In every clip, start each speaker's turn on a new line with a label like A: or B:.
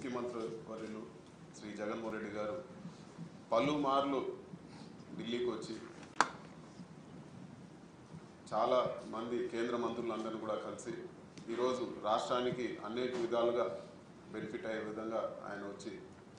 A: ముఖ్యమంత్రి వర్యులు శ్రీ జగన్మోహన్ రెడ్డి గారు పలుమార్లు ఢిల్లీకి వచ్చి చాలా మంది కేంద్ర మంత్రులందరినీ కూడా కలిసి ఈరోజు రాష్ట్రానికి అనేక విధాలుగా బెనిఫిట్ అయ్యే విధంగా ఆయన వచ్చి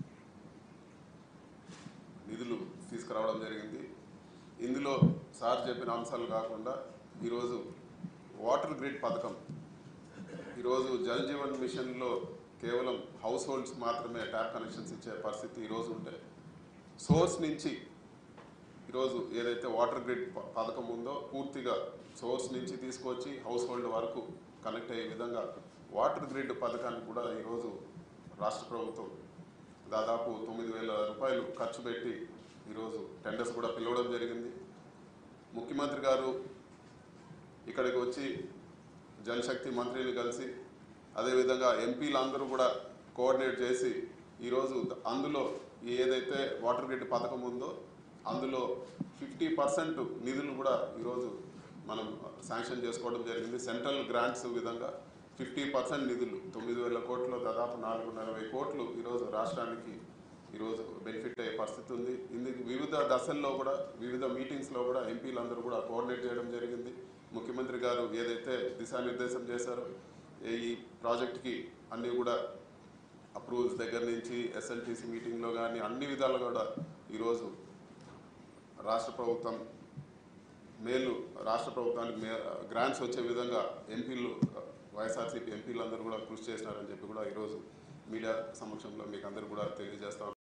A: నిధులు తీసుకురావడం జరిగింది ఇందులో సార్ చెప్పిన అంశాలు కాకుండా ఈరోజు వాటర్ గ్రిడ్ పథకం ఈరోజు జల్ జీవన్ మిషన్లో కేవలం హౌస్ హోల్డ్స్ మాత్రమే ట్యాప్ కనెక్షన్స్ ఇచ్చే పరిస్థితి ఈరోజు ఉంటే సోర్స్ నుంచి ఈరోజు ఏదైతే వాటర్ గ్రిడ్ ప- పథకం ఉందో పూర్తిగా సోర్స్ నుంచి తీసుకొచ్చి హౌస్ హోల్డ్ వరకు కనెక్ట్ అయ్యే విధంగా వాటర్ గ్రిడ్ పథకాన్ని కూడా ఈరోజు రాష్ట్ర ప్రభుత్వం దాదాపు తొమ్మిది వేల రూపాయలు ఖర్చు పెట్టి ఈరోజు టెండర్స్ కూడా పిలవడం జరిగింది ముఖ్యమంత్రి గారు ఇక్కడికి వచ్చి జలశక్తి మంత్రిని కలిసి అదేవిధంగా ఎంపీలందరూ కూడా కోఆర్డినేట్ చేసి ఈరోజు అందులో ఈ ఏదైతే వాటర్ గ్రిడ్ పథకం ఉందో అందులో ఫిఫ్టీ పర్సెంట్ నిధులు కూడా ఈరోజు మనం శాంక్షన్ చేసుకోవడం జరిగింది సెంట్రల్ గ్రాంట్స్ విధంగా ఫిఫ్టీ పర్సెంట్ నిధులు తొమ్మిది వేల కోట్లు దాదాపు నాలుగున్నర వెయ్యి కోట్లు ఈరోజు రాష్ట్రానికి ఈరోజు బెనిఫిట్ అయ్యే పరిస్థితి ఉంది ఇందుకు వివిధ దశల్లో కూడా వివిధ మీటింగ్స్లో కూడా ఎంపీలందరూ కూడా కోఆర్డినేట్ చేయడం జరిగింది ముఖ్యమంత్రి గారు ఏదైతే దిశానిర్దేశం చేశారో ఈ ప్రాజెక్ట్కి అన్నీ కూడా అప్రూవల్స్ దగ్గర నుంచి ఎస్ఎల్టీసీ మీటింగ్లో కానీ అన్ని విధాలుగా కూడా ఈరోజు రాష్ట్ర ప్రభుత్వం మేలు రాష్ట్ర ప్రభుత్వానికి మే గ్రాంట్స్ వచ్చే విధంగా ఎంపీలు వైఎస్ఆర్సీపీ ఎంపీలు అందరూ కూడా కృషి చేసినారని చెప్పి కూడా ఈరోజు మీడియా సమక్షంలో మీకు అందరూ కూడా తెలియజేస్తాం